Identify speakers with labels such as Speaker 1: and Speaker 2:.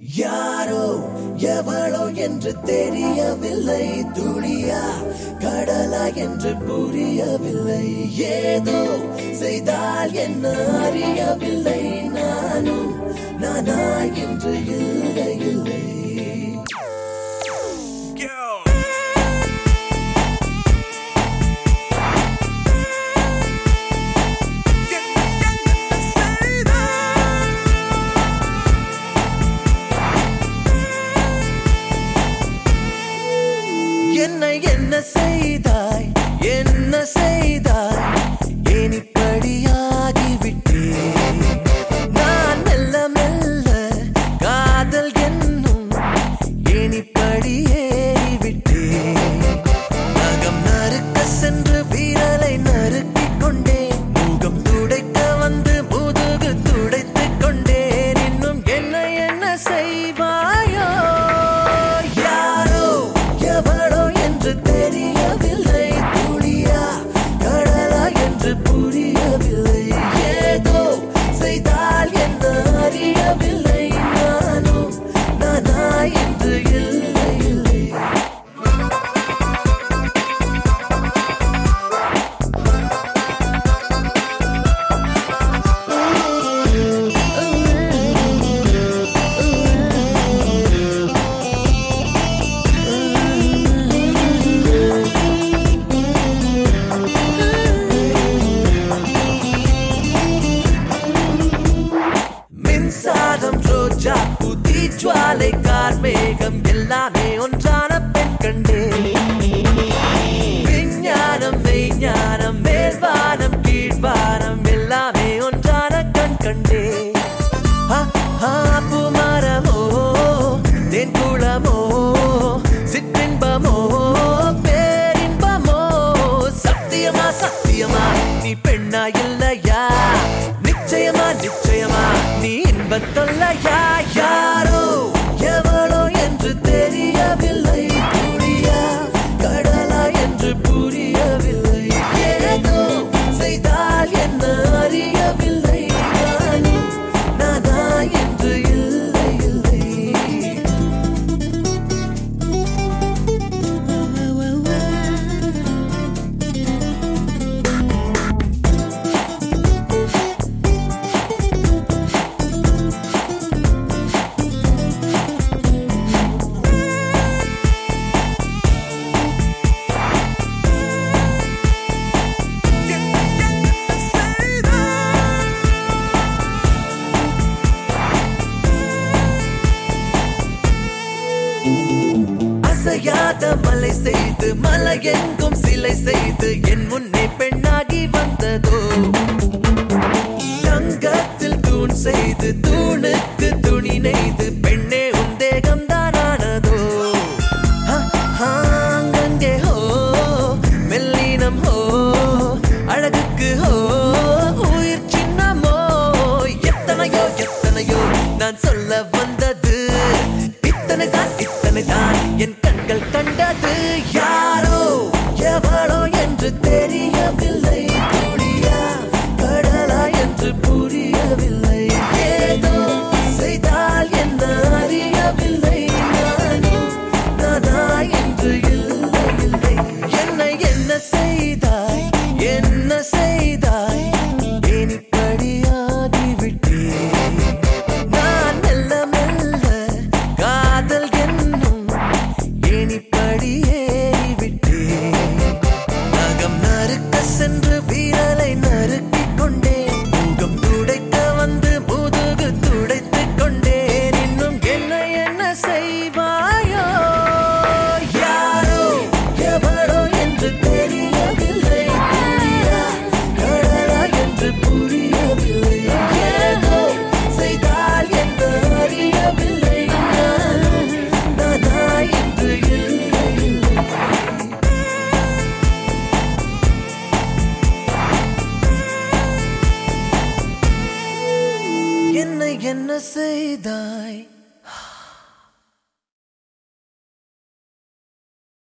Speaker 1: யாரோ எவளோ என்று தெரியவில்லை துளியா கடலா என்று புரியவில்லை ஏதோ செய்தால் என்ன அறியவில்லை நானும் நானா என்று இல்லை இல்லை என்னை என்ன செய்தாய் என்ன செய்தாய் ஏன் இப்படியாகிவிட்டேன் நான் மெல்ல மெல்ல காதல் என்னும் ஏன் இப்படி ஏறிவிட்டேன் நகம் நறுக்க சென்று வீரலை நறுக்கிக் கொண்டேன் முகம் துடைக்க வந்து முதுகு துடைத்துக் கொண்டேன் இன்னும் என்ன என்ன செய்வாயோ யாரோ எவளோ என்று தெரியவில்லை துளியா கடலா என்று புரியவில்லை ஏதோ செய்தால் என்ன அறியவில்லை நானும் நானா என்று இல்லை இல்லை மின்சாரம் ரோஜா புதி ஜுவாலை கார்மேகம் எல்லாமே ஒன்றான பெண் கண்டே விஞ்ஞானம் மெய்ஞானம் மேல்வானம் கீழ்வானம் எல்லாமே ஒன்றான கண் கண்டே ஆ, ஆ, பூமரமோ தேன் குளமோ சிற்றின்பமோ பேரின்பமோ சத்தியமா சத்தியமா நீ பெண்ணா இல்லையா நிச்சயமா நிச்சயமா நீ இன்பத் தொல்லையா யாரோ எவளோ என்று தெரியவில்லை புரியா கடலா என்று புரியவில்லை ஏதோ செய்தால் என்ன அறியவில்லை நானும் நானா என்று இல்லை இல்லை அசையாத மலை செய்து மலை எங்கும் சிலை செய்து என் முன்னே பெண்ணாகி வந்ததோ தங்கத்தில் தூண் செய்து தூணுக்கு துணி நெய்து பெண்ணே உன் தேகம் தானானதோ அங்கங்கே ஹோ மெல்லினம் ஹோ அழகுக்கு ஹோ உயிர் சின்னமோ எத்தனையோ எத்தனையோ நான் சொல்ல வந்தது இத்தனை தான் இத்தனை தான் என் கண்கள் கண்டது யாரோ எவளோ என்று தெரியவில்லை துளியா கடலா என்று புரியவில்லை ஏதோ செய்தால் என்ன அறியவில்லை நானும் நானா என்று இல்லை இல்லை என்னை என்ன செய்தாய் என்ன செய்தாய் ஏன் இப்படியாகிவிட்டேன் நான் மெல்ல மெல்ல காதல் என்னும் ஏன் இப்படி ஏறிவிட்டேன் நகம் நறுக்க சென்று வீரலை நறுக்கிக் கொண்டேன் முகம் துடைக்க வந்து முதுகு துடைத்துக் கொண்டேன் இன்னும் என்ன என்ன செய்வாயோ யாரோ எவளோ என்று தெரியவில்லை புரியா கடலா என்று புரியவில்லை ஏதோ செய்தால் என்ன அறியவில்லை நானும் நானா என்று இல்லை இல்லை என்னை என்ன செய்தாய்